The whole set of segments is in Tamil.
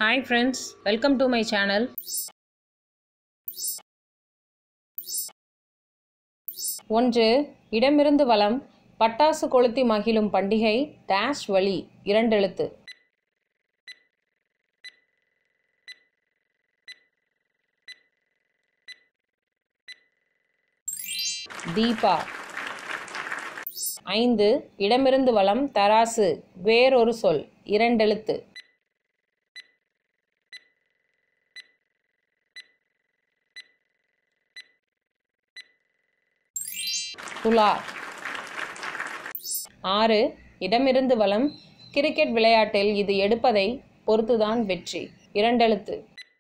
hi friends welcome to my channel ஒன்று இடமிருந்து வலம் பட்டாசு கொளுத்தி மகிழும் பண்டிகை டேஷ் வழி இரண்டெழுத்து தீபா ஐந்து இடமிருந்து வலம் தராசு வேறொரு சொல் இரண்டெழுத்து துலா ஆறு இடமிருந்து வலம் கிரிக்கெட் விளையாட்டில் இது எடுப்பதை பொறுத்துதான் வெற்றி இரண்டெழுத்து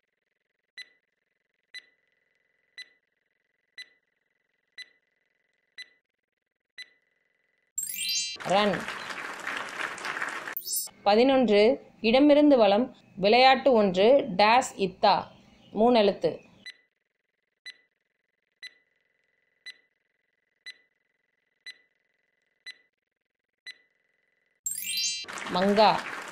ரன் பதினொன்று இடமிருந்து வலம் விளையாட்டு ஒன்று டேஸ் இத்தா மூணெழுத்து மங்கா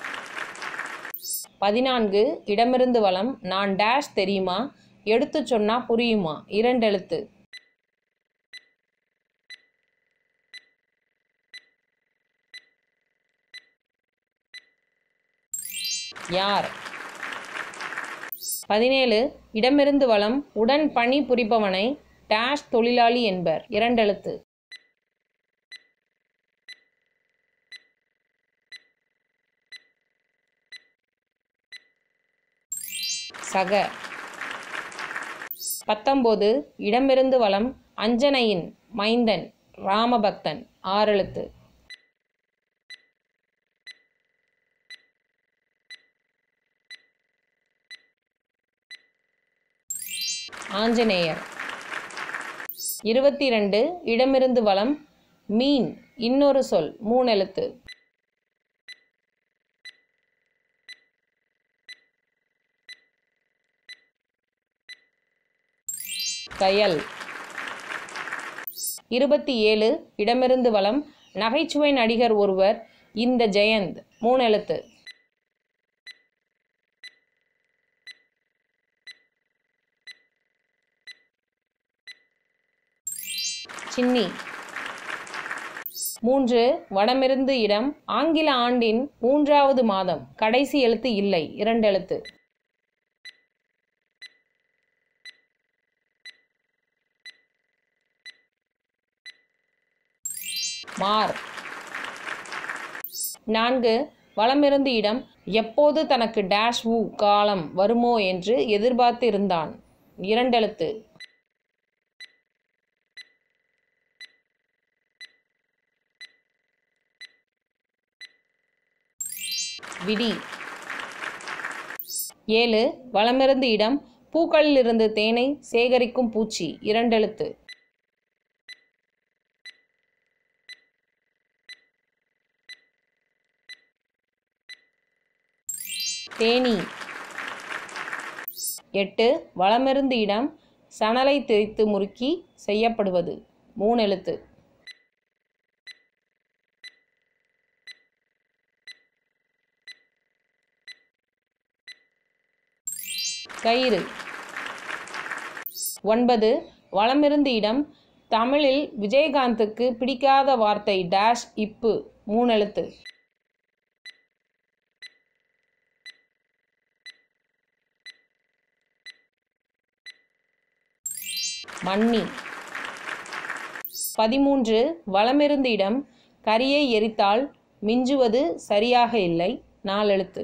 பதினான்கு இடமிருந்து வலம் நான் டேஷ் தெரியுமா எடுத்து சொன்னா புரியுமா இரண்டெழுத்து யார் பதினேழு இடமிருந்து வலம் உடன் பணி புரிபவனை டேஷ் தொழிலாளி என்பர் இரண்டெழுத்து சக பத்தொம்போது இடமிருந்து வலம் அஞ்சனையின் மைந்தன் ராமபக்தன் ஆறெழுத்து ஆஞ்சநேயர் இருபத்தி ரெண்டு இடமிருந்து வலம் மீன் இன்னொரு சொல் மூணெழுத்து கயல் இருபத்தி ஏழு இடமிருந்து வலம் நகைச்சுவை நடிகர் ஒருவர் இந்த ஜெயந்த் மூணெழுத்து சின்னி மூன்று வடமிருந்து இடம் ஆங்கில ஆண்டின் மூன்றாவது மாதம் கடைசி எழுத்து இல்லை இரண்டெழுத்து மார் நான்கு வலமிருந்து இடம் எப்போது தனக்கு டேஷ் ஊ காலம் வருமோ என்று எதிர்பார்த்து இருந்தான் இரண்டெழுத்து விடி ஏழு வலமிருந்து இடம் பூக்களிலிருந்து தேனை சேகரிக்கும் பூச்சி இரண்டெழுத்து தேனி எட்டு வலமிருந்து இடம் சணலை திரித்து முறுக்கி செய்யப்படுவது மூணெழுத்து கயிறு ஒன்பது வலமிருந்து இடம் தமிழில் விஜயகாந்துக்கு பிடிக்காத வார்த்தை டேஷ் இப்பு மூணெழுத்து மன்னி பதிமூன்று வலமிருந்து இடம் கரியை எரித்தால் மிஞ்சுவது சரியாக இல்லை நாலெழுத்து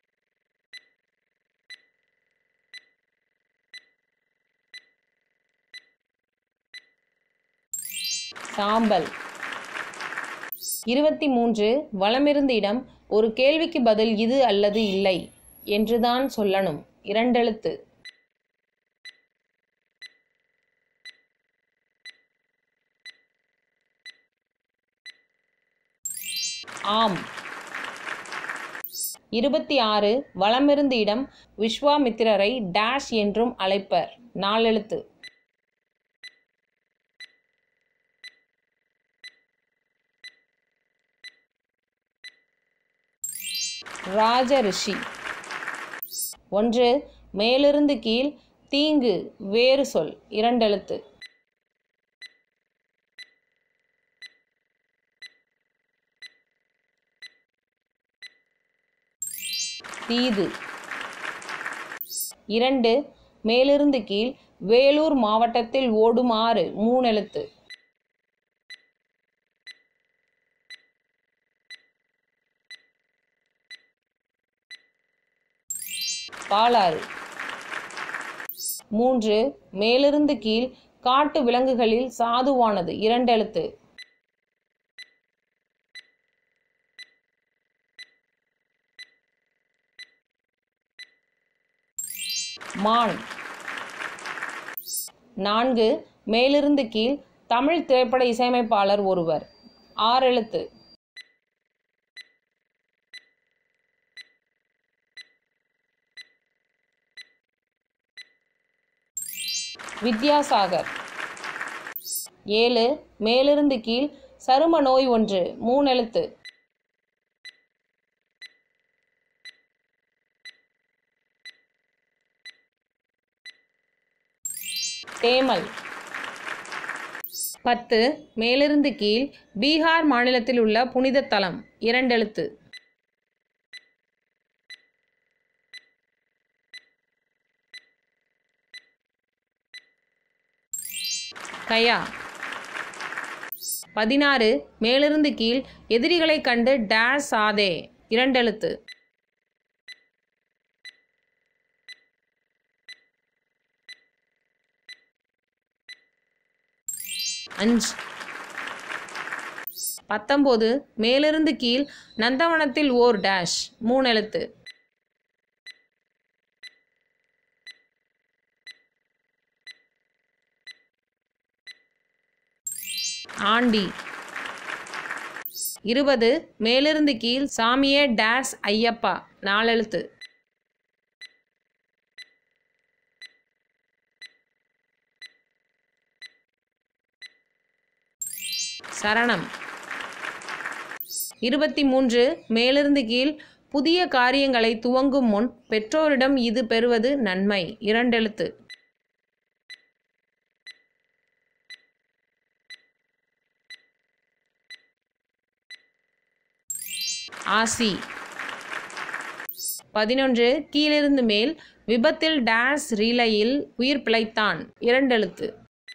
சாம்பல் இருபத்தி மூன்று வலமிருந்து இடம் ஒரு கேள்விக்கு பதில் இது அல்லது இல்லை என்றுதான் சொல்லணும் இரண்டெழுத்து ஆம் இருபத்தி ஆறு வலமிருந்து இடம் விஸ்வாமித்திரரை டேஷ் என்றும் அழைப்பர் நாலெழுத்து ராஜ ரிஷி ஒன்று மேலிருந்து கீழ் தீங்கு வேறு சொல் இரண்டெழுத்து தீது இரண்டு மேலிருந்து கீழ் வேலூர் மாவட்டத்தில் ஓடும் ஆறு மூணெழுத்து பாலாறு மூன்று மேலிருந்து கீழ் காட்டு விலங்குகளில் சாதுவானது இரண்டெழுத்து மான் நான்கு மேலிருந்து கீழ் தமிழ் திரைப்பட இசையமைப்பாளர் ஒருவர் ஆறெழுத்து வித்யாசாகர் ஏழு மேலிருந்து கீழ் சரும நோய் ஒன்று மூணெழுத்து தேமல் பத்து மேலிருந்து கீழ் பீகார் மாநிலத்தில் உள்ள புனித தலம் இரண்டெழுத்து கயா பதினாறு மேலிருந்து கீழ் எதிரிகளைக் கண்டு டேஷ் சாதே இரண்டெழுத்து அஞ்சு பத்தொம்போது மேலிருந்து கீழ் நந்தவனத்தில் ஓர் டேஷ் மூணெழுத்து ஆண்டி இருபது மேலிருந்து கீழ் சாமியே டேஷ் ஐயப்பா நாலெழுத்து சரணம் இருபத்தி மூன்று மேலிருந்து கீழ் புதிய காரியங்களை துவங்கும் முன் பெற்றோரிடம் இது பெறுவது நன்மை இரண்டெழுத்து ஆசி பதினொன்று கீழிருந்து மேல் விபத்தில் டேஸ் ரீலையில் உயிர் பிழைத்தான் இரண்டெழுத்து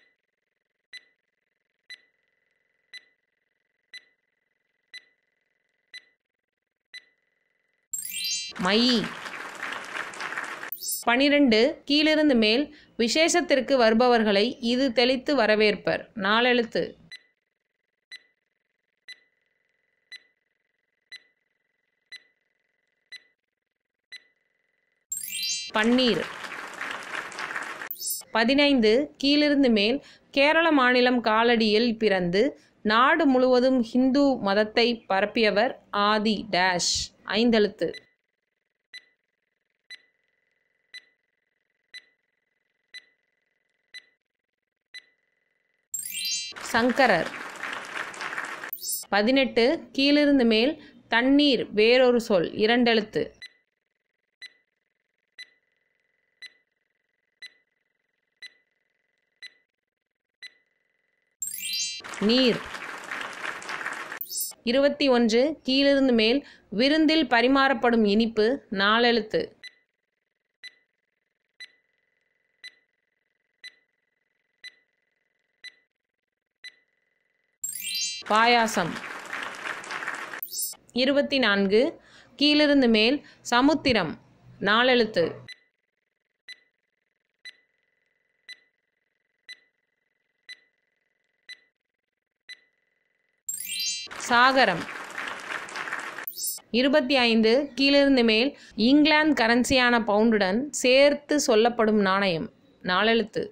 மயி பனிரெண்டு கீழிருந்து மேல் விசேஷத்திற்கு வருபவர்களை இது தெளித்து வரவேற்பர் நாலெழுத்து பன்னீர் பதினைந்து கீழிருந்து மேல் கேரள மாநிலம் காலடியில் பிறந்து நாடு முழுவதும் ஹிந்து மதத்தை பரப்பியவர் ஆதி டேஷ் ஐந்தெழுத்து சங்கரர் பதினெட்டு கீழிருந்து மேல் தண்ணீர் வேறொரு சொல் இரண்டெழுத்து நீர் இருபத்தி ஒன்று கீழிருந்து மேல் விருந்தில் பரிமாறப்படும் இனிப்பு நாலெழுத்து பாயாசம் இருபத்தி நான்கு கீழிருந்து மேல் சமுத்திரம் நாலெழுத்து சாகரம் இருபத்தி ஐந்து கீழிருந்து மேல் இங்கிலாந்து கரன்சியான பவுண்டுடன் சேர்த்து சொல்லப்படும் நாணயம் நாலெழுத்து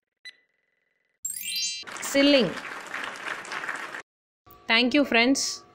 சில்லிங் தேங்க்யூ ஃப்ரெண்ட்ஸ்